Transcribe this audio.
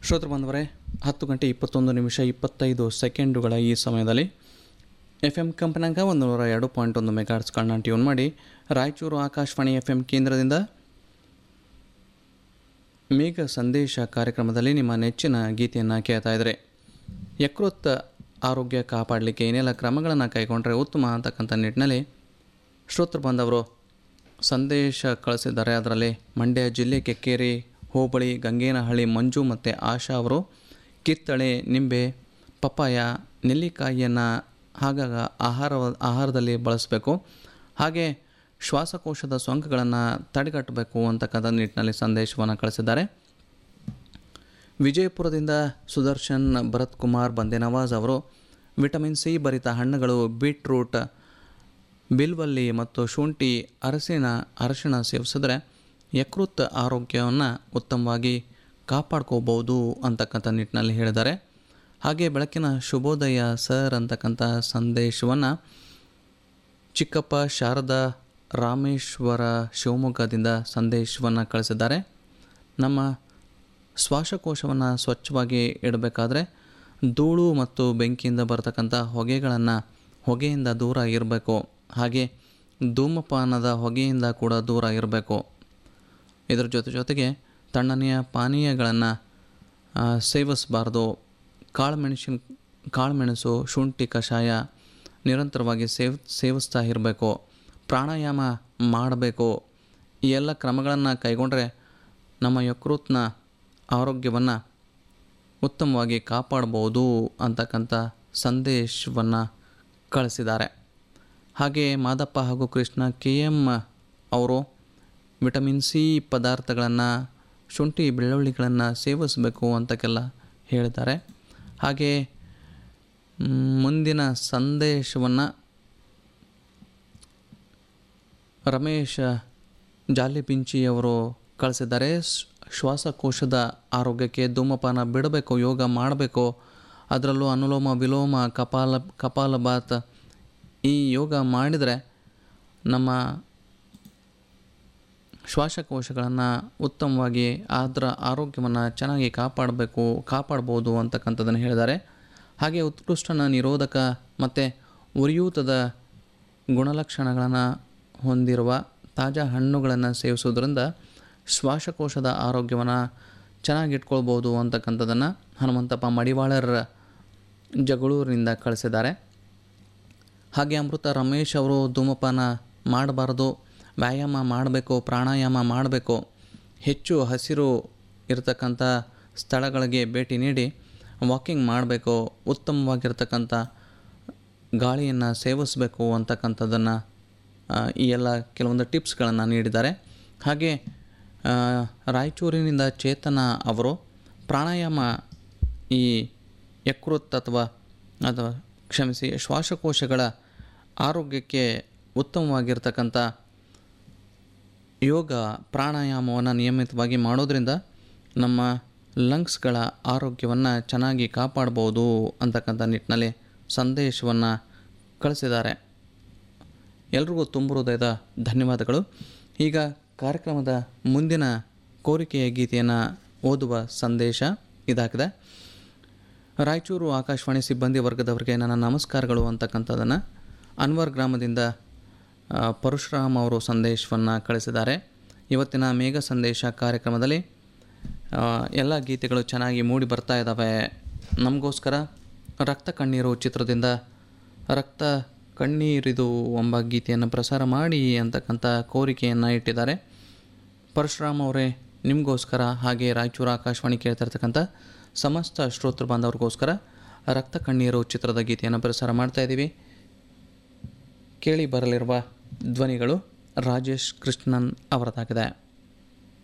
ಶ್ರೋತೃ ಬಂದವರೇ ಹತ್ತು ಗಂಟೆ ಇಪ್ಪತ್ತೊಂದು ನಿಮಿಷ ಇಪ್ಪತ್ತೈದು ಸೆಕೆಂಡುಗಳ ಈ ಸಮಯದಲ್ಲಿ ಎಫ್ ಎಮ್ ಕಂಪನಾಗ ಒಂದು ನೂರ ಎರಡು ಪಾಯಿಂಟ್ ಒಂದು ಮೆಗಾಟ್ಸ್ಗಳನ್ನ ಟ್ಯೂನ್ ಮಾಡಿ ರಾಯಚೂರು ಆಕಾಶವಾಣಿ ಎಫ್ ಎಮ್ ಕೇಂದ್ರದಿಂದ ಮೇಘ ಸಂದೇಶ ಕಾರ್ಯಕ್ರಮದಲ್ಲಿ ನಿಮ್ಮ ನೆಚ್ಚಿನ ಗೀತೆಯನ್ನು ಕೇಳ್ತಾ ಇದ್ದಾರೆ ಯಕೃತ್ ಆರೋಗ್ಯ ಕಾಪಾಡಲಿಕ್ಕೆ ಏನೆಲ್ಲ ಕ್ರಮಗಳನ್ನು ಕೈಗೊಂಡ್ರೆ ಉತ್ತಮ ಅಂತಕ್ಕಂಥ ನಿಟ್ಟಿನಲ್ಲಿ ಶ್ರೋತೃ ಬಂದವರು ಸಂದೇಶ ಕಳಿಸಿದ್ದಾರೆ ಅದರಲ್ಲಿ ಮಂಡ್ಯ ಜಿಲ್ಲೆ ಕೆಕ್ಕೇರಿ ಹೋಬಳಿ ಗಂಗೇನಹಳ್ಳಿ ಮಂಜು ಮತ್ತು ಆಶಾ ಅವರು ಕಿತ್ತಳೆ ನಿಂಬೆ ಪಪ್ಪಾಯ ನೆಲ್ಲಿಕಾಯಿಯನ್ನು ಆಗಾಗ ಆಹಾರ ಆಹಾರದಲ್ಲಿ ಬಳಸಬೇಕು ಹಾಗೆ ಶ್ವಾಸಕೋಶದ ಸೋಂಕುಗಳನ್ನು ತಡೆಗಟ್ಟಬೇಕು ಅಂತಕ್ಕಂಥ ನಿಟ್ಟಿನಲ್ಲಿ ಸಂದೇಶವನ್ನು ಕಳಿಸಿದ್ದಾರೆ ವಿಜಯಪುರದಿಂದ ಸುದರ್ಶನ್ ಭರತ್ ಕುಮಾರ್ ಬಂದೆ ನವಾಜ್ ಅವರು ವಿಟಮಿನ್ ಸಿ ಭರಿತ ಹಣ್ಣುಗಳು ಬೀಟ್ರೂಟ್ ಬಿಲ್ವಲ್ಲಿ ಮತ್ತು ಶುಂಠಿ ಅರಸಿನ ಅರಶಿಣ ಸೇವಿಸಿದ್ರೆ ಯಕೃತ್ ಆರೋಗ್ಯವನ್ನು ಉತ್ತಮವಾಗಿ ಕಾಪಾಡ್ಕೋಬೋದು ಅಂತಕ್ಕಂಥ ನಿಟ್ಟಿನಲ್ಲಿ ಹೇಳಿದ್ದಾರೆ ಹಾಗೆ ಬೆಳಕಿನ ಶುಭೋದಯ ಸರ್ ಅಂತಕ್ಕಂಥ ಸಂದೇಶವನ್ನು ಚಿಕ್ಕಪ್ಪ ಶಾರದಾ ರಾಮೇಶ್ವರ ಶಿವಮೊಗ್ಗದಿಂದ ಸಂದೇಶವನ್ನು ಕಳಿಸಿದ್ದಾರೆ ನಮ್ಮ ಶ್ವಾಸಕೋಶವನ್ನು ಸ್ವಚ್ಛವಾಗಿ ಇಡಬೇಕಾದ್ರೆ ಧೂಳು ಮತ್ತು ಬೆಂಕಿಯಿಂದ ಬರತಕ್ಕಂಥ ಹೊಗೆಗಳನ್ನು ಹೊಗೆಯಿಂದ ದೂರ ಇರಬೇಕು ಹಾಗೆ ಧೂಮಪಾನದ ಹೊಗೆಯಿಂದ ಕೂಡ ದೂರ ಇರಬೇಕು ಇದರ ಜೊತೆ ಜೊತೆಗೆ ತಣ್ಣನೆಯ ಪಾನೀಯಗಳನ್ನು ಸೇವಿಸಬಾರ್ದು ಕಾಳುಮೆಣಸಿನ ಕಾಳುಮೆಣಸು ಶುಂಠಿ ಕಷಾಯ ನಿರಂತರವಾಗಿ ಸೇವ್ ಸೇವಿಸ್ತಾ ಇರಬೇಕು ಪ್ರಾಣಾಯಾಮ ಮಾಡಬೇಕು ಈ ಎಲ್ಲ ಕ್ರಮಗಳನ್ನು ಕೈಗೊಂಡ್ರೆ ನಮ್ಮ ಯಕೃತ್ನ ಆರೋಗ್ಯವನ್ನು ಉತ್ತಮವಾಗಿ ಕಾಪಾಡ್ಬೋದು ಅಂತಕ್ಕಂಥ ಸಂದೇಶವನ್ನು ಕಳಿಸಿದ್ದಾರೆ ಹಾಗೆ ಮಾದಪ್ಪ ಹಾಗೂ ಕೃಷ್ಣ ಕೆ ಎಮ್ ಅವರು ವಿಟಮಿನ್ ಸಿ ಪದಾರ್ಥಗಳನ್ನು ಶುಂಠಿ ಬೆಳ್ಳುಳ್ಳಿಗಳನ್ನು ಸೇವಿಸಬೇಕು ಅಂತಕ್ಕೆಲ್ಲ ಹೇಳಿದ್ದಾರೆ ಹಾಗೆ ಮುಂದಿನ ಸಂದೇಶವನ್ನು ರಮೇಶ್ ಜಾಲಿಪಿಂಚಿಯವರು ಕಳಿಸಿದ್ದಾರೆ ಶ್ವಾಸಕೋಶದ ಆರೋಗ್ಯಕ್ಕೆ ಧೂಮಪಾನ ಬಿಡಬೇಕು ಯೋಗ ಮಾಡಬೇಕು ಅದರಲ್ಲೂ ಅನುಲೋಮ ವಿಲೋಮ ಕಪಾಲ ಕಪಾಲಭಾತ್ ಈ ಯೋಗ ಮಾಡಿದರೆ ನಮ್ಮ ಶ್ವಾಸಕೋಶಗಳನ್ನು ಉತ್ತಮವಾಗಿ ಅದರ ಆರೋಗ್ಯವನ್ನು ಚೆನ್ನಾಗಿ ಕಾಪಾಡಬೇಕು ಕಾಪಾಡ್ಬೋದು ಅಂತಕ್ಕಂಥದ್ದನ್ನು ಹೇಳಿದ್ದಾರೆ ಹಾಗೆ ಉತ್ಕೃಷ್ಟನ ನಿರೋಧಕ ಮತ್ತು ಉರಿಯೂತದ ಗುಣಲಕ್ಷಣಗಳನ್ನು ಹೊಂದಿರುವ ತಾಜಾ ಹಣ್ಣುಗಳನ್ನು ಸೇವಿಸೋದ್ರಿಂದ ಶ್ವಾಸಕೋಶದ ಆರೋಗ್ಯವನ್ನು ಚೆನ್ನಾಗಿಟ್ಕೊಳ್ಬೋದು ಅಂತಕ್ಕಂಥದ್ದನ್ನು ಹನುಮಂತಪ್ಪ ಮಡಿವಾಳರ ಜಗಳೂರಿನಿಂದ ಕಳಿಸಿದ್ದಾರೆ ಹಾಗೆ ಅಮೃತ ರಮೇಶ್ ಅವರು ಧೂಮಪಾನ ಮಾಡಬಾರ್ದು ವ್ಯಾಯಾಮ ಮಾಡಬೇಕು ಪ್ರಾಣಾಯಾಮ ಮಾಡಬೇಕು ಹೆಚ್ಚು ಹಸಿರು ಇರತಕ್ಕಂಥ ಸ್ಥಳಗಳಿಗೆ ಭೇಟಿ ನೀಡಿ ವಾಕಿಂಗ್ ಮಾಡಬೇಕು ಉತ್ತಮವಾಗಿರ್ತಕ್ಕಂಥ ಗಾಳಿಯನ್ನು ಸೇವಿಸಬೇಕು ಅಂತಕ್ಕಂಥದ್ದನ್ನು ಈ ಎಲ್ಲ ಕೆಲವೊಂದು ಟಿಪ್ಸ್ಗಳನ್ನು ನೀಡಿದ್ದಾರೆ ಹಾಗೆ ರಾಯಚೂರಿನಿಂದ ಚೇತನ ಅವರು ಪ್ರಾಣಾಯಾಮ ಈ ಯಕೃತ್ ಅಥವಾ ಅಥವಾ ಕ್ಷಮಿಸಿ ಶ್ವಾಸಕೋಶಗಳ ಆರೋಗ್ಯಕ್ಕೆ ಉತ್ತಮವಾಗಿರ್ತಕ್ಕಂಥ ಯೋಗ ಪ್ರಾಣಾಯಾಮವನ್ನು ನಿಯಮಿತವಾಗಿ ಮಾಡೋದ್ರಿಂದ ನಮ್ಮ ಲಂಗ್ಸ್ಗಳ ಆರೋಗ್ಯವನ್ನು ಚೆನ್ನಾಗಿ ಕಾಪಾಡ್ಬೋದು ಅಂತಕ್ಕಂಥ ನಿಟ್ಟಿನಲ್ಲಿ ಸಂದೇಶವನ್ನು ಕಳಿಸಿದ್ದಾರೆ ಎಲ್ರಿಗೂ ತುಂಬ ಹೃದಯದ ಧನ್ಯವಾದಗಳು ಈಗ ಕಾರ್ಯಕ್ರಮದ ಮುಂದಿನ ಕೋರಿಕೆಯ ಗೀತೆಯನ್ನು ಓದುವ ಸಂದೇಶ ಇದಾಗಿದೆ ರಾಯಚೂರು ಆಕಾಶವಾಣಿ ಸಿಬ್ಬಂದಿ ವರ್ಗದವರಿಗೆ ನನ್ನ ನಮಸ್ಕಾರಗಳು ಅಂತಕ್ಕಂಥದ್ದನ್ನು ಅನ್ವರ್ ಗ್ರಾಮದಿಂದ ಪರಶುರಾಮ್ ಅವರು ಸಂದೇಶವನ್ನು ಕಳಿಸಿದ್ದಾರೆ ಇವತ್ತಿನ ಮೇಘ ಸಂದೇಶ ಕಾರ್ಯಕ್ರಮದಲ್ಲಿ ಎಲ್ಲ ಗೀತೆಗಳು ಚೆನ್ನಾಗಿ ಮೂಡಿ ಬರ್ತಾ ಇದ್ದಾವೆ ನಮಗೋಸ್ಕರ ರಕ್ತ ಕಣ್ಣೀರು ಚಿತ್ರದಿಂದ ರಕ್ತ ಕಣ್ಣೀರಿದು ಎಂಬ ಗೀತೆಯನ್ನು ಪ್ರಸಾರ ಮಾಡಿ ಅಂತಕ್ಕಂಥ ಕೋರಿಕೆಯನ್ನು ಇಟ್ಟಿದ್ದಾರೆ ಪರಶುರಾಮ್ ಅವರೇ ನಿಮಗೋಸ್ಕರ ಹಾಗೆ ರಾಯಚೂರು ಆಕಾಶವಾಣಿ ಕೇಳ್ತಾ ಇರ್ತಕ್ಕಂಥ ಸಮಸ್ತ ಶ್ರೋತೃ ಬಾಂಧವರಿಗೋಸ್ಕರ ರಕ್ತ ಕಣ್ಣೀರು ಚಿತ್ರದ ಗೀತೆಯನ್ನು ಪ್ರಸಾರ ಮಾಡ್ತಾ ಇದ್ದೀವಿ ಕೇಳಿ ಬರಲಿರುವ ಧ್ವನಿಗಳು ರಾಜೇಶ್ ಕೃಷ್ಣನ್ ಅವರದಾಗಿದೆ